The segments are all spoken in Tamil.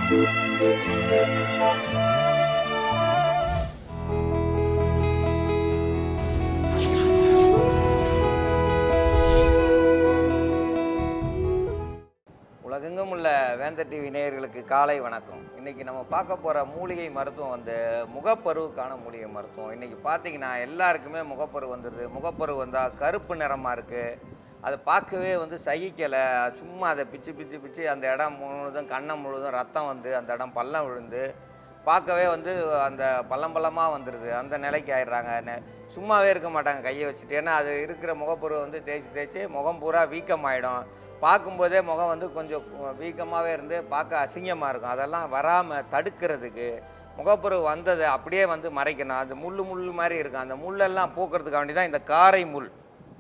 உலகெங்கும் உள்ள வேந்தர் டிவி நேயர்களுக்கு காலை வணக்கம் இன்னைக்கு நம்ம பார்க்க போகிற மூலிகை மருத்துவம் வந்து முகப்பருவுக்கான மூலிகை மருத்துவம் இன்னைக்கு பார்த்தீங்கன்னா எல்லாருக்குமே முகப்பரு வந்துடுது முகப்பரு வந்தால் கருப்பு நிறமாக இருக்குது அதை பார்க்கவே வந்து சகிக்கலை சும்மா அதை பிச்சு பிச்சு பிச்சு அந்த இடம் முழுவதும் கண்ணம் முழுவதும் ரத்தம் வந்து அந்த இடம் பள்ளம் விழுந்து பார்க்கவே வந்து அந்த பள்ளம் பள்ளமாக வந்துடுது அந்த நிலைக்கு ஆயிடுறாங்க நெ- சும்மாவே இருக்க மாட்டாங்க கையை வச்சுட்டு ஏன்னா அது இருக்கிற முகப்பரு வந்து தேய்ச்சி தேய்ச்சி முகம் பூரா வீக்கமாயிடும் பார்க்கும்போதே முகம் வந்து கொஞ்சம் வீக்கமாகவே இருந்து பார்க்க அசிங்கமாக இருக்கும் அதெல்லாம் வராமல் தடுக்கிறதுக்கு முகப்பரு வந்ததை அப்படியே வந்து மறைக்கணும் அது முள்ளு முள்ளு மாதிரி இருக்கும் அந்த முள்ளெல்லாம் போக்குறதுக்காக வேண்டி தான் இந்த காரை முள்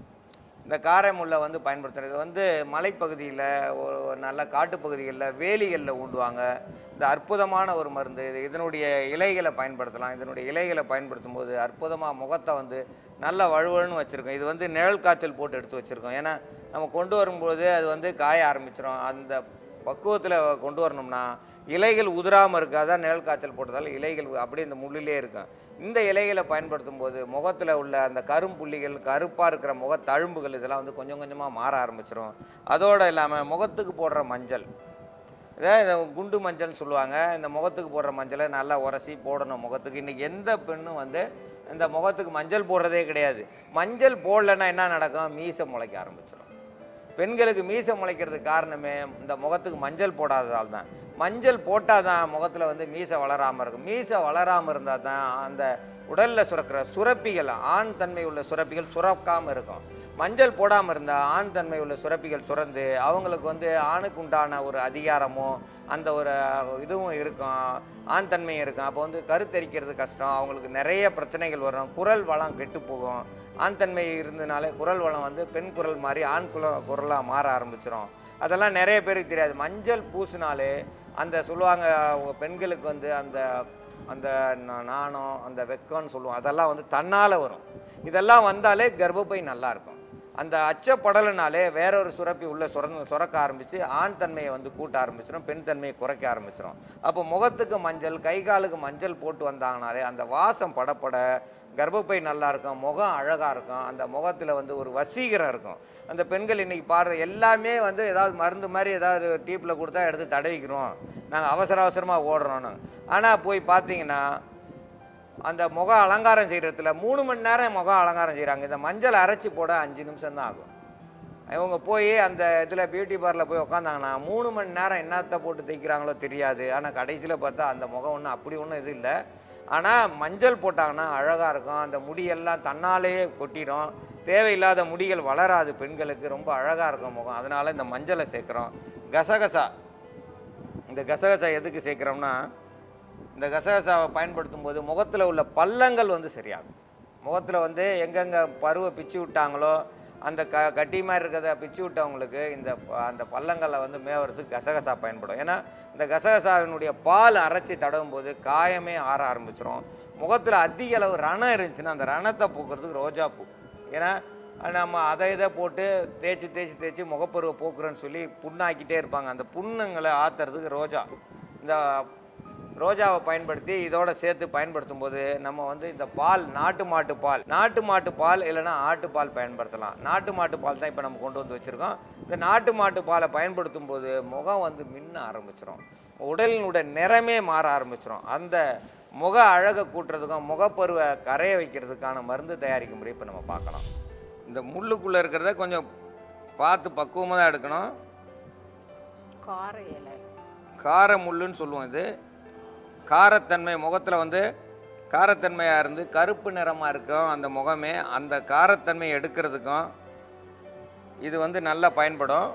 இந்த காரை முல்லை வந்து பயன்படுத்துறது இது வந்து மலைப்பகுதியில் ஒரு நல்ல காட்டுப்பகுதிகளில் வேலிகளில் ஊண்டுவாங்க இந்த அற்புதமான ஒரு மருந்து இது இதனுடைய இலைகளை பயன்படுத்தலாம் இதனுடைய இலைகளை பயன்படுத்தும் போது அற்புதமாக முகத்தை வந்து நல்ல வழுவழுன்னு வச்சுருக்கோம் இது வந்து நிழல் காய்ச்சல் போட்டு எடுத்து வச்சுருக்கோம் ஏன்னா நம்ம கொண்டு வரும்போது அது வந்து காய ஆரம்பிச்சிடும் அந்த பக்குவத்தில் கொண்டு வரணும்னா இலைகள் உதிராமல் இருக்காத நிழல் காய்ச்சல் போட்டதால் இலைகள் அப்படியே இந்த முள்ளிலே இருக்கும் இந்த இலைகளை பயன்படுத்தும் போது முகத்தில் உள்ள அந்த கரும்புள்ளிகள் கருப்பாக இருக்கிற முக தழும்புகள் இதெல்லாம் வந்து கொஞ்சம் கொஞ்சமாக மாற ஆரம்பிச்சிடும் அதோடு இல்லாமல் முகத்துக்கு போடுற மஞ்சள் இதை இந்த குண்டு மஞ்சள்னு சொல்லுவாங்க இந்த முகத்துக்கு போடுற மஞ்சளை நல்லா உரசி போடணும் முகத்துக்கு இன்றைக்கி எந்த பெண்ணும் வந்து இந்த முகத்துக்கு மஞ்சள் போடுறதே கிடையாது மஞ்சள் போடலைன்னா என்ன நடக்கும் மீசை முளைக்க ஆரம்பிச்சிடும் பெண்களுக்கு மீசை முளைக்கிறதுக்கு காரணமே இந்த முகத்துக்கு மஞ்சள் போடாததால் தான் மஞ்சள் போட்டால் தான் முகத்தில் வந்து மீசை வளராமல் இருக்கும் மீசை வளராமல் இருந்தால் தான் அந்த உடலில் சுரக்கிற சுரப்பிகள் ஆண் தன்மை உள்ள சுரப்பிகள் சுரக்காமல் இருக்கும் மஞ்சள் போடாமல் இருந்தால் ஆண் தன்மை உள்ள சுரப்பிகள் சுரந்து அவங்களுக்கு வந்து ஆணுக்கு உண்டான ஒரு அதிகாரமும் அந்த ஒரு இதுவும் இருக்கும் ஆண் தன்மையும் இருக்கும் அப்போ வந்து கருத்தரிக்கிறது கஷ்டம் அவங்களுக்கு நிறைய பிரச்சனைகள் வரும் குரல் வளம் கெட்டு போகும் ஆண் தன்மை இருந்தனாலே குரல் வளம் வந்து பெண் குரல் மாதிரி ஆண் குல குரலாக மாற ஆரம்பிச்சிடும் அதெல்லாம் நிறைய பேருக்கு தெரியாது மஞ்சள் பூசினாலே அந்த சொல்லுவாங்க அவங்க பெண்களுக்கு வந்து அந்த அந்த நா- நாணம் அந்த வெக்கம்னு சொல்லுவோம் அதெல்லாம் வந்து தன்னால் வரும் இதெல்லாம் வந்தாலே கர்ப்பப்பை நல்லா இருக்கும் அந்த அச்சப்படலைனாலே வேற ஒரு சுரப்பி உள்ள சுரந்து சுரக்க ஆரம்பித்து ஆண் தன்மையை வந்து கூட்ட ஆரம்பிச்சிடும் பெண் தன்மையை குறைக்க ஆரம்பிச்சிடும் அப்போ முகத்துக்கு மஞ்சள் கை காலுக்கு மஞ்சள் போட்டு வந்தாங்கனாலே அந்த வாசம் படப்பட கர்ப்பப்பை நல்லா இருக்கும் முகம் அழகாக இருக்கும் அந்த முகத்தில் வந்து ஒரு வசீகரம் இருக்கும் அந்த பெண்கள் இன்னைக்கு பாரு எல்லாமே வந்து ஏதாவது மருந்து மாதிரி ஏதாவது டீப்பில் கொடுத்தா எடுத்து தடவிக்கிறோம் நாங்கள் அவசர அவசரமாக ஓடுறோன்னு ஆனால் போய் பார்த்தீங்கன்னா அந்த முக அலங்காரம் செய்கிறதுல மூணு மணி நேரம் முக அலங்காரம் செய்கிறாங்க இந்த மஞ்சள் அரைச்சி போட அஞ்சு நிமிஷம் தான் ஆகும் இவங்க போய் அந்த இதில் பியூட்டி பார்லர் போய் உக்காந்தாங்கன்னா மூணு மணி நேரம் என்னத்தை போட்டு தைக்கிறாங்களோ தெரியாது ஆனால் கடைசியில் பார்த்தா அந்த முகம் ஒன்றும் அப்படி ஒன்றும் இது இல்லை ஆனால் மஞ்சள் போட்டாங்கன்னா அழகாக இருக்கும் அந்த முடியெல்லாம் தன்னாலேயே கொட்டிடும் தேவையில்லாத முடிகள் வளராது பெண்களுக்கு ரொம்ப அழகாக இருக்கும் முகம் அதனால் இந்த மஞ்சளை சேர்க்குறோம் கசகசா இந்த கசகசா எதுக்கு சேர்க்குறோம்னா இந்த கசகசாவை பயன்படுத்தும் போது முகத்தில் உள்ள பள்ளங்கள் வந்து சரியாகும் முகத்தில் வந்து எங்கெங்கே பருவை பிச்சு விட்டாங்களோ அந்த க கட்டி மாதிரி இருக்கிறத பிச்சு விட்டவங்களுக்கு இந்த ப- அந்த பள்ளங்களை வந்து மேவறதுக்கு கசகசா பயன்படும் ஏன்னா இந்த கசகசாவினுடைய பால் அரைச்சி தடவும் போது காயமே ஆற ஆரம்பிச்சிரும் முகத்தில் அதிக அளவு ரணம் இருந்துச்சுன்னா அந்த ரணத்தை போக்குறதுக்கு ரோஜாப்பூ ஏன்னா நம்ம அதை இதை போட்டு தேய்ச்சி தேய்ச்சி தேய்ச்சி முகப்பருவை போக்குறேன்னு சொல்லி புண்ணாக்கிட்டே இருப்பாங்க அந்த புண்ணுங்களை ஆத்துறதுக்கு ரோஜா இந்த ரோஜாவை பயன்படுத்தி இதோட சேர்த்து பயன்படுத்தும் போது நம்ம வந்து இந்த பால் நாட்டு மாட்டு பால் நாட்டு மாட்டு பால் இல்லைன்னா ஆட்டுப்பால் பயன்படுத்தலாம் நாட்டு மாட்டு பால் தான் இப்போ நம்ம கொண்டு வந்து வச்சுருக்கோம் இந்த நாட்டு மாட்டு பாலை பயன்படுத்தும் போது முகம் வந்து மின்ன ஆரம்பிச்சிரும் உடலினுடைய நிறமே மாற ஆரம்பிச்சிரும் அந்த முக அழகை கூட்டுறதுக்கும் முகப்பருவை கரைய வைக்கிறதுக்கான மருந்து தயாரிக்கும் முறை இப்போ நம்ம பார்க்கலாம் இந்த முள்ளுக்குள்ளே இருக்கிறத கொஞ்சம் பார்த்து பக்குவமாக தான் எடுக்கணும் கார இலை கார முள்ளுன்னு சொல்லுவோம் இது காரத்தன்மை முகத்தில் வந்து காரத்தன்மையாக இருந்து கருப்பு நிறமாக இருக்கும் அந்த முகமே அந்த காரத்தன்மையை எடுக்கிறதுக்கும் இது வந்து நல்லா பயன்படும்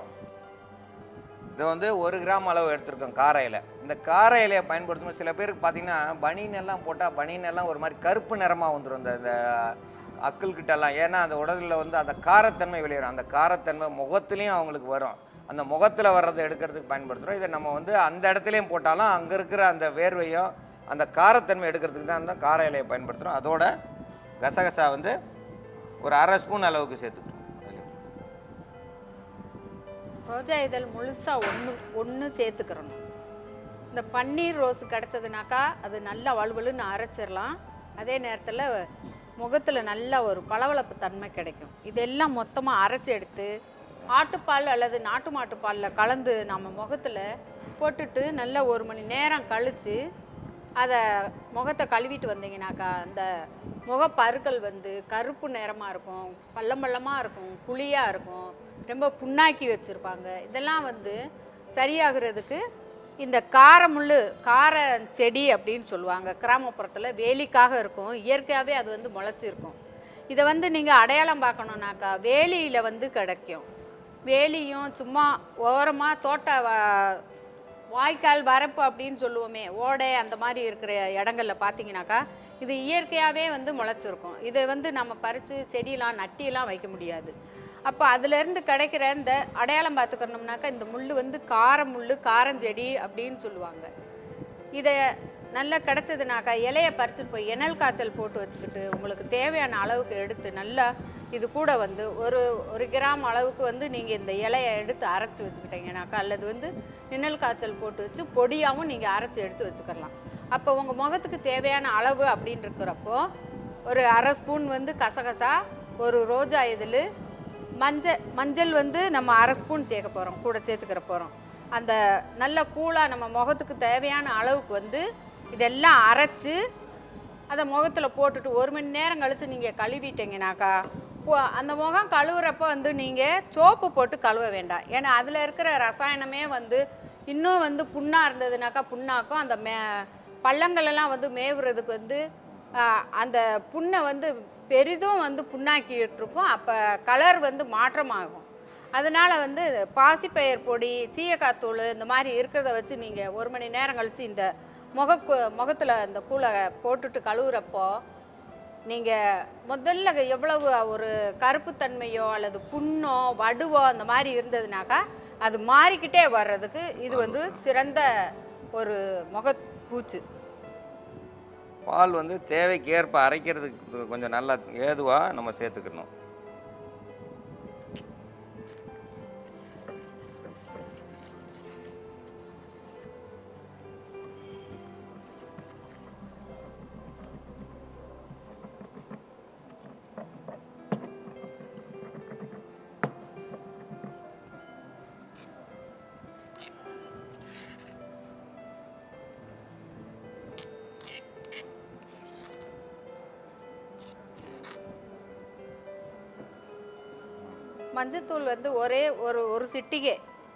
இது வந்து ஒரு கிராம் அளவு எடுத்திருக்கோம் கார இலை இந்த கார இலையை பயன்படுத்தும் சில பேருக்கு பார்த்தீங்கன்னா பனியன் எல்லாம் போட்டால் பனியன் எல்லாம் ஒரு மாதிரி கருப்பு நிறமாக வந்துடும் இந்த இந்த அக்குள் கிட்டலாம் ஏன்னா அந்த உடலில் வந்து அந்த காரத்தன்மை வெளியேறும் அந்த காரத்தன்மை முகத்துலேயும் அவங்களுக்கு வரும் அந்த முகத்தில் வர்றதை எடுக்கிறதுக்கு பயன்படுத்துகிறோம் இதை நம்ம வந்து அந்த இடத்துலையும் போட்டாலும் அங்கே இருக்கிற அந்த வேர்வையும் அந்த காரத்தன்மை எடுக்கிறதுக்கு தான் அந்த கார இலையை பயன்படுத்துகிறோம் அதோட கசகசா வந்து ஒரு அரை ஸ்பூன் அளவுக்கு சேர்த்துக்கிறோம் அதுலயும். ரோஜா இதழ் முழுசா ஒன்று ஒன்று சேர்த்துக்கிறணும் இந்த பன்னீர் ரோஸ் கிடச்சதுனாக்கா அது நல்லா வலுவலுன்னு அரைச்சிடலாம் அதே நேரத்தில் முகத்தில் நல்ல ஒரு பளபளப்பு தன்மை கிடைக்கும் இதெல்லாம் மொத்தமாக அரைச்சி எடுத்து ஆட்டுப்பால் அல்லது நாட்டு மாட்டு பாலில் கலந்து நம்ம முகத்தில் போட்டுட்டு நல்ல ஒரு மணி நேரம் கழித்து அதை முகத்தை கழுவிட்டு வந்தீங்கனாக்கா அந்த முகப்பருக்கள் வந்து கருப்பு நிறமாக இருக்கும் பள்ளம் பள்ளமாக இருக்கும் குழியாக இருக்கும் ரொம்ப புண்ணாக்கி வச்சுருப்பாங்க இதெல்லாம் வந்து சரியாகிறதுக்கு இந்த காரமுள்ளு கார செடி அப்படின்னு சொல்லுவாங்க கிராமப்புறத்தில் வேலிக்காக இருக்கும் இயற்கையாகவே அது வந்து முளைச்சிருக்கும் இதை வந்து நீங்கள் அடையாளம் பார்க்கணுன்னாக்கா வேலியில் வந்து கிடைக்கும் வேலியும் சும்மா ஓரமாக தோட்ட வ- வாய்க்கால் வரப்பு அப்படின்னு சொல்லுவோமே ஓடை அந்த மாதிரி இருக்கிற இடங்கள்ல பார்த்தீங்கன்னாக்கா இது இயற்கையாகவே வந்து முளைச்சிருக்கும் இதை வந்து நம்ம பறித்து செடியெல்லாம் நட்டியெல்லாம் வைக்க முடியாது அப்போ அதுலேருந்து கிடைக்கிற இந்த அடையாளம் பார்த்துக்கணும்னாக்கா இந்த முள் வந்து கார முள் காரஞ்செடி அப்படின்னு சொல்லுவாங்க இதை நல்லா கிடச்சதுனாக்கா இலையை பறிச்சுட்டு போய் எண்ணெல் காய்ச்சல் போட்டு வச்சுக்கிட்டு உங்களுக்கு தேவையான அளவுக்கு எடுத்து நல்லா இது கூட வந்து ஒரு ஒரு கிராம் அளவுக்கு வந்து நீங்கள் இந்த இலையை எடுத்து அரைச்சி வச்சுக்கிட்டீங்கனாக்கா அல்லது வந்து நிழல் காய்ச்சல் போட்டு வச்சு பொடியாகவும் நீங்கள் அரைச்சி எடுத்து வச்சுக்கலாம் அப்போ உங்கள் முகத்துக்கு தேவையான அளவு அப்படின்னு இருக்கிறப்போ ஒரு அரை ஸ்பூன் வந்து கசகசா ஒரு ரோஜா இதழ் மஞ்சள் மஞ்சள் வந்து நம்ம அரை ஸ்பூன் சேர்க்க போகிறோம் கூட சேர்த்துக்கிற போகிறோம் அந்த நல்ல கூலாக நம்ம முகத்துக்கு தேவையான அளவுக்கு வந்து இதெல்லாம் அரைச்சு அதை முகத்தில் போட்டுட்டு ஒரு மணி நேரம் கழித்து நீங்கள் கழுவிட்டீங்கனாக்கா போ- அந்த முகம் கழுவுறப்ப வந்து நீங்கள் சோப்பு போட்டு கழுவ வேண்டாம் ஏன்னா அதில் இருக்கிற ரசாயனமே வந்து இன்னும் வந்து புண்ணாக இருந்ததுனாக்கா புண்ணாக்கும் அந்த மே பள்ளங்களெல்லாம் வந்து மேவுறதுக்கு வந்து ஆஹ், அந்த புண்ணை வந்து பெரிதும் வந்து புண்ணாக்கிட்டு இருக்கும் அப்போ கலர் வந்து மாற்றமாகும் அதனால வந்து பாசிப்பயிர் பொடி சீயக்காத்தூள் இந்த மாதிரி இருக்கிறத வச்சு நீங்கள் ஒரு மணி நேரம் கழித்து இந்த முக முகத்தில் இந்த கூளை போட்டுட்டு கழுவுறப்போ நீங்கள் முதல்ல எவ்வளவு ஒரு கருப்புத்தன்மையோ அல்லது புண்ணோ வடுவோ அந்த மாதிரி இருந்ததுனாக்கா அது மாறிக்கிட்டே வர்றதுக்கு இது வந்து சிறந்த ஒரு முகப்பூச்சு பால் வந்து தேவைக்கு ஏற்ப அரைக்கிறதுக்கு கொஞ்சம் நல்லா ஏதுவாக நம்ம சேர்த்துக்கணும் மஞ்சத்தூள் வந்து ஒரே ஒரு ஒரு சிட்டிகை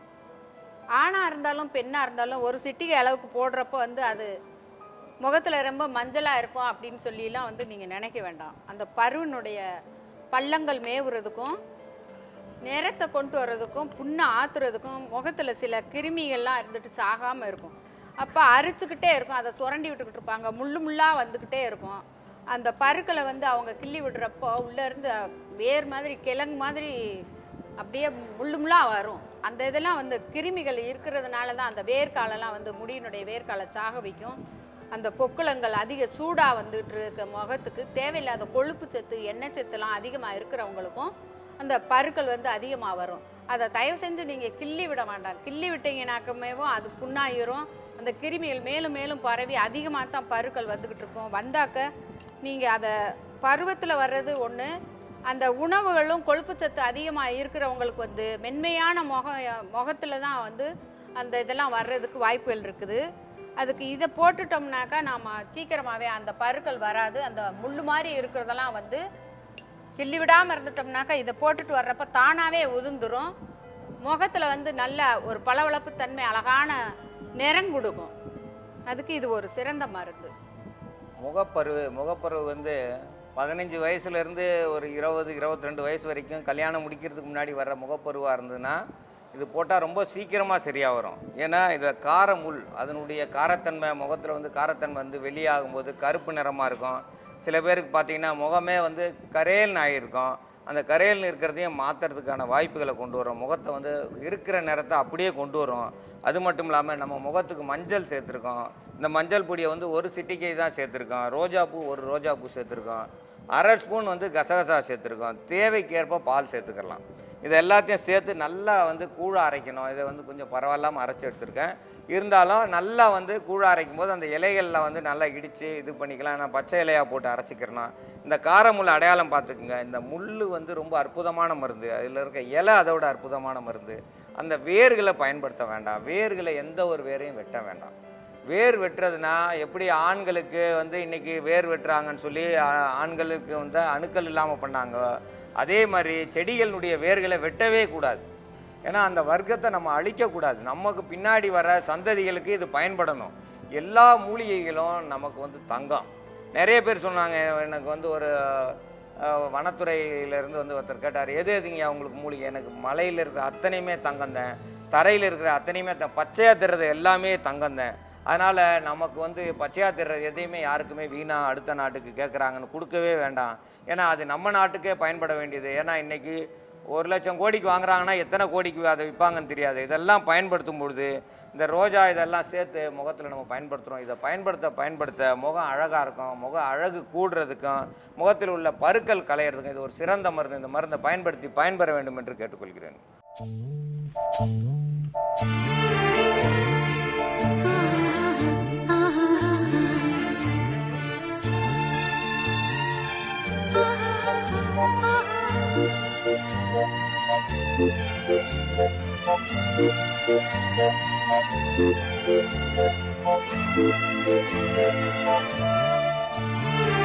ஆணாக இருந்தாலும் பெண்ணாக இருந்தாலும் ஒரு சிட்டிகை அளவுக்கு போடுறப்போ வந்து அது முகத்தில் ரொம்ப மஞ்சளாக இருக்கும் அப்படின்னு சொல்லிலாம் வந்து நீங்கள் நினைக்க வேண்டாம் அந்த பருவனுடைய பள்ளங்கள் மேவுறதுக்கும் நிறத்தை கொண்டு வர்றதுக்கும் புண்ணை ஆத்துறதுக்கும் முகத்தில் சில கிருமிகள்லாம் இருந்துட்டு சாகாமல் இருக்கும் அப்போ அரிச்சுக்கிட்டே இருக்கும் அதை சுரண்டி விட்டுக்கிட்டு இருப்பாங்க முள்ளு முள்ளாக வந்துக்கிட்டே இருக்கும் அந்த பருக்களை வந்து அவங்க கிள்ளி விடுறப்போ உள்ளே இருந்து வேர் மாதிரி கிழங்கு மாதிரி அப்படியே முள்ளு முள்ளாக வரும் அந்த இதெல்லாம் வந்து கிருமிகள் இருக்கிறதுனால தான் அந்த வேர்க்காலெல்லாம் வந்து முடியினுடைய வேர்க்காலை சாக வைக்கும் அந்த பொக்குளங்கள் அதிக சூடாக வந்துட்டு இருக்க முகத்துக்கு தேவையில்லாத கொழுப்பு சத்து எண்ணெய் சத்துலாம் அதிகமாக இருக்கிறவங்களுக்கும் அந்த பருக்கள் வந்து அதிகமாக வரும் அதை தயவு செஞ்சு நீங்கள் கிள்ளி விட வேண்டாம் கிள்ளி விட்டீங்கனாக்கமேவும் அது புண்ணாயிரும் அந்த கிருமிகள் மேலும் மேலும் பரவி அதிகமாக தான் பருக்கள் வந்துக்கிட்டு இருக்கும் வந்தாக்க நீங்கள் அதை பருவத்தில் வர்றது ஒன்று அந்த உணவுகளும் கொழுப்புச்சத்து அதிகமாக இருக்கிறவங்களுக்கு வந்து மென்மையான முக முகத்தில் தான் வந்து அந்த இதெல்லாம் வர்றதுக்கு வாய்ப்புகள் இருக்குது அதுக்கு இதை போட்டுட்டோம்னாக்கா நாம் சீக்கிரமாகவே அந்த பருக்கள் வராது அந்த முள்ளு மாதிரி இருக்கிறதெல்லாம் வந்து கிள்ளி விடாமல் இருந்துட்டோம்னாக்கா இதை போட்டுட்டு வர்றப்ப தானாகவே உதிர்ந்துரும் முகத்தில் வந்து நல்ல ஒரு பளபளப்பு தன்மை அழகான நிறம் கொடுக்கும் அதுக்கு இது ஒரு சிறந்த மருந்து முகப்பருவு முகப்பருவு வந்து பதினஞ்சு வயசுலேருந்து ஒரு இருபது இருபத்தி ரெண்டு வயசு வரைக்கும் கல்யாணம் முடிக்கிறதுக்கு முன்னாடி வர்ற முகப்பருவாக இருந்ததுன்னா இது போட்டால் ரொம்ப சீக்கிரமாக சரியாக வரும் ஏன்னா இதில் கார முள் அதனுடைய காரத்தன்மை முகத்தில் வந்து காரத்தன்மை வந்து வெளியாகும்போது கருப்பு நிறமாக இருக்கும் சில பேருக்கு பார்த்தீங்கன்னா முகமே வந்து கரேல்னு ஆகியிருக்கும் அந்த கரையல் இருக்கிறதையும் மாற்றுறதுக்கான வாய்ப்புகளை கொண்டு வரும் முகத்தை வந்து இருக்கிற நிறத்தை அப்படியே கொண்டு வரும் அது மட்டும் இல்லாமல் நம்ம முகத்துக்கு மஞ்சள் சேர்த்துருக்கோம் இந்த மஞ்சள் பொடியை வந்து ஒரு சிட்டிகை தான் சேர்த்துருக்கோம் ரோஜாப்பூ ஒரு ரோஜாப்பூ சேர்த்துருக்கோம் அரை ஸ்பூன் வந்து கசகசா சேர்த்துருக்கோம் தேவைக்கேற்ப பால் சேர்த்துக்கலாம் இதை எல்லாத்தையும் சேர்த்து நல்லா வந்து கூழ அரைக்கணும் இதை வந்து கொஞ்சம் பரவாயில்லாமல் அரைச்சி எடுத்திருக்கேன் இருந்தாலும் நல்லா வந்து கூழ அரைக்கும் போது அந்த இலைகளில் வந்து நல்லா இடித்து இது பண்ணிக்கலாம் நான் பச்சை இலையாக போட்டு அரைச்சிக்கிறேன் இந்த காரமுள்ள அடையாளம் பார்த்துக்குங்க இந்த முள் வந்து ரொம்ப அற்புதமான மருந்து அதில் இருக்க இலை அதோட அற்புதமான மருந்து அந்த வேர்களை பயன்படுத்த வேண்டாம் வேர்களை எந்த ஒரு வேரையும் வெட்ட வேண்டாம் வேர் வெட்டுறதுனா எப்படி ஆண்களுக்கு வந்து இன்னைக்கு வேர் வெட்டுறாங்கன்னு சொல்லி ஆ- ஆண்களுக்கு வந்து அணுக்கள் இல்லாமல் பண்ணாங்க அதே மாதிரி செடிகளுடைய வேர்களை வெட்டவே கூடாது ஏன்னா அந்த வர்க்கத்தை நம்ம அழிக்கக்கூடாது நமக்கு பின்னாடி வர சந்ததிகளுக்கு இது பயன்படணும் எல்லா மூலிகைகளும் நமக்கு வந்து தங்கம் நிறைய பேர் சொன்னாங்க எனக்கு வந்து ஒரு அஹ், வனத்துறையிலேருந்து வந்து ஒருத்தர் கேட்டார் எது எதுங்க உங்களுக்கு மூலிகை எனக்கு மலையில் இருக்கிற அத்தனையுமே தங்கம் தான் தரையில் இருக்கிற அத்தனையுமே த பச்சையாக தெரிறது எல்லாமே தங்கம் தான் அதனால் நமக்கு வந்து பச்சையாக தெரிறது எதையுமே யாருக்குமே வீணாக அடுத்த நாட்டுக்கு கேட்குறாங்கன்னு கொடுக்கவே வேண்டாம் ஏன்னா அது நம்ம நாட்டுக்கே பயன்பட வேண்டியது ஏன்னா இன்னைக்கு ஒரு லட்சம் கோடிக்கு வாங்குறாங்கன்னா எத்தனை கோடிக்கு அதை விற்பாங்கன்னு தெரியாது இதெல்லாம் பயன்படுத்தும் பொழுது இந்த ரோஜா இதெல்லாம் சேர்த்து முகத்தில் நம்ம பயன்படுத்துகிறோம் இதை பயன்படுத்த பயன்படுத்த முகம் அழகாக இருக்கும் முக அழகு கூடுறதுக்கும் முகத்தில் உள்ள பருக்கள் களையிறதுக்கும் இது ஒரு சிறந்த மருந்து இந்த மருந்தை பயன்படுத்தி பயன்பெற வேண்டும் என்று கேட்டுக்கொள்கிறேன் Thank you.